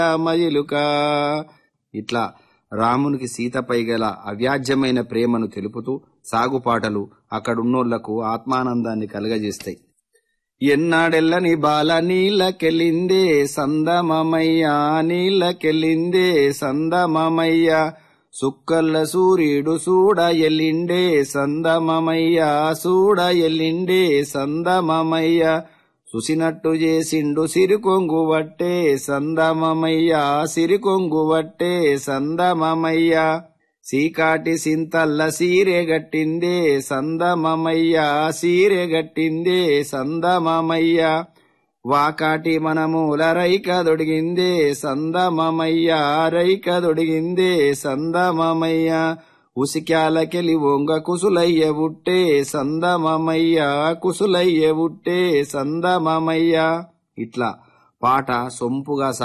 మయిలుక ఇట్లా రామునికి సీతపై గల అవ్యాజ్యమైన ప్రేమను తెలుపుతూ సాగుపాటలు అక్కడున్నోళ్లకు ఆత్మానందాన్ని కలగజేస్తాయి ఎన్నాడెల్లని బాల నీళ్ళకెళ్ళిందే సందమమయ్యా నీళ్ళకెళ్ళిందే సందమమయ్యా సుక్కల్ల సూర్యుడు సూడ ఎల్లిండే సందమమయ్యా సూడ ఎల్లిండే సందమమయ్యా సుసినట్టు చేసిండు సిరికొంగు వట్టే సందమమయ్యా సిరికొంగు వట్టే సందమమయ్యా సీకాటి సింతల్ల సీరె గట్టిందే సందమమయ్యా సీరె గట్టిందే సందమమయ్యా వాకాటి మనమూల రైక దొడిగిందే సందమమయ్యా రైక దొడిగిందే సందమమయ్యా ఉసిక్యాలకెలి ఒంగ కుసులయ్య ఉట్టే సందమమయ్యా కుసులయ్య ఉట్టే సందమమయ్యా ఇట్లా పాట సొంపుగా